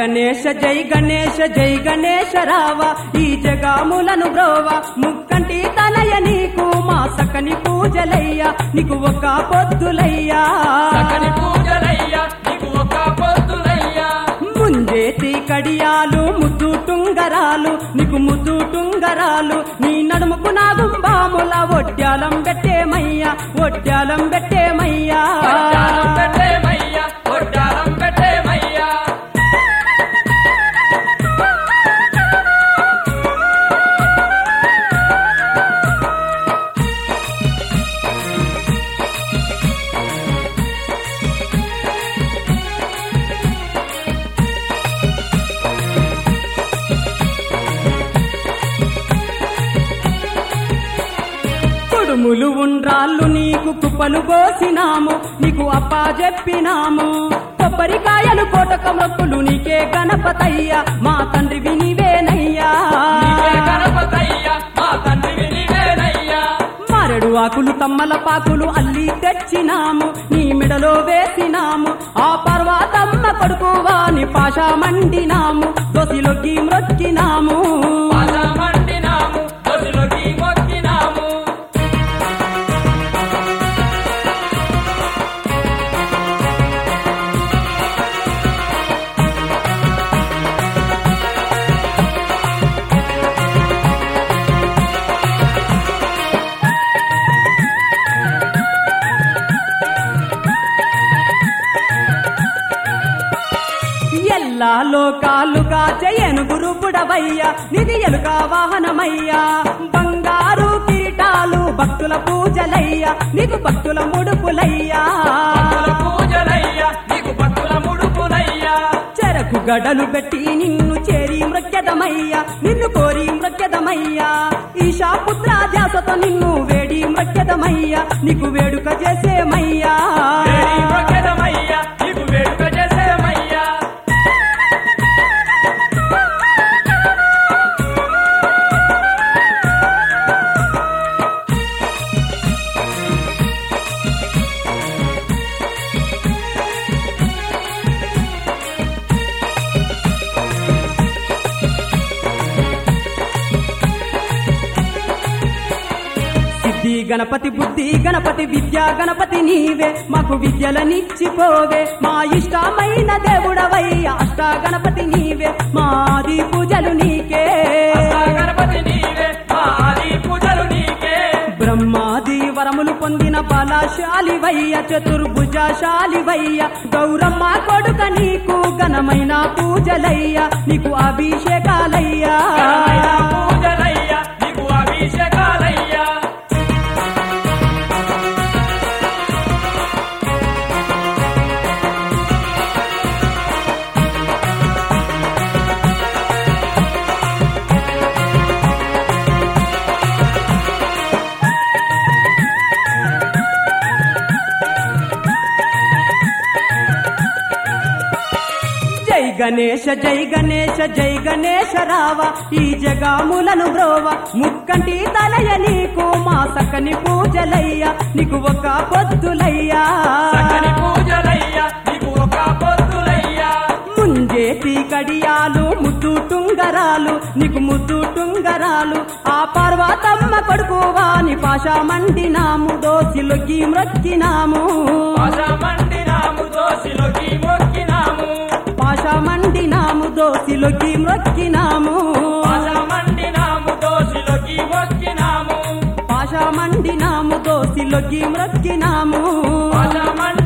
గణేశ జై గణేశ జై గణేశ రావ ఈ జగాములను బ్రోవ ముక్కంటి తనయ నీకు మా సకని పూజలయ్యా నీకు ఒక పొద్దులయ్యా సకని పూజలయ్యా నీకు ఒక పొద్దులయ్యా ముంజేతి కడియాలు ముద్దు టుంగరాలు నీకు ముద్దు టుంగరాలు నీ నడుముకు నా గుంబాముల ఒడ్యాలం పెట్టేమయ్యా ఒడ్యాలం పెట్టేమయ్యా వడ్డానం పెట్టేమయ్యా వడ్డానం పెట్టేమయ్యా కుడుములు ఉండ్రాళ్ళు నీకు కుప్పలు కోసినాము నీకు అప్పా చెప్పినాము కొబ్బరికాయలు కోటక మొక్కులు నీకే గణపతయ్యా మా తండ్రి నీవేనయ్యా నీవే గణపతయ్యా మా తండ్రివి నీవేనయ్యా మరడు ఆకులు తమ్మల పాకులు అల్లి తెచ్చినాము నీ మెడలో వేసినాము ఆ పర్వతమ్మ కొడుకు వాని పాష మండినాము దోసిలోకి మ్రొక్కినాము పాద మండినాము దొసిలోకి మొక్కినాము ఎల్లా లోకాలుగా జయను గురుపుడవయ్యా నిధి ఎలుక వాహనమయ్యా బంగారు కిరీటాలు భక్తుల పూజలయ్యా నీకు భక్తుల ముడుపులయ్యా భక్తుల పూజలయ్యా నీకు భక్తుల ముడుపులయ్యా చెరకు గడలు పెట్టి నిన్ను చేరి మృక్యదమయ్యా నిన్ను కోరి మృక్యదమయ్యా ఈశా పుత్ర ధ్యాసతో నిన్ను వేడి మృక్యదమయ్యా నీకు వేడుక చేసేమయ్యా వేడి మొక్కెదమయ్యా నీకు వేడుక చేసేమయ్యా సిద్ధి గణపతి బుద్ధి గణపతి విద్య గణపతి నీవే మాకు విద్యలనిచ్చిపోవే మా ఇష్టమైన దేవుడవయ్యా అష్ట గణపతి నీవే మాది పూజలు నీకే అష్టా గణపతి నీవే మా ఆది పూజలు నీకే బ్రహ్మాది వరములు పొందిన బలశాలివయ్య చతుర్భుజశాలివయ్య గౌరమ్మ కొడుక నీకు ఘనమైన పూజలయ్య నీకు అభిషేకాలయ్యా ఘనమైన పూజలయ్యా నీకు అభిషేకాలయ్యా జై గణేశ జై గణేశ జై గణేశ రావ ఈ జగాములను బ్రోవ ముక్కంటి తలయ నీకు మా సకని పూజలయ్యా నీకు ఒక పొద్దులయ్యా సకని పూజలయ్యా నీకు ఒక పొద్దులయ్యా ముంజేతి కడియాలు ముద్దు టుంగరాలు నీకు ముద్దు టుంగరాలు ఆ పర్వతమ్మ కొడుకు వాని పాష మండినాము దోసిలొగ్గి మ్రొక్కినాము పాశ మండినాము దోసిలోకి మొక్కినాము పాష మండినాము దోసిలొగ్గి మ్రొక్కినాము పాశ మండినాము దోసిలోకి మొక్కినాము పాష మండినాము దోసిలొగ్గి మ్రొక్కినాము పాశ మండి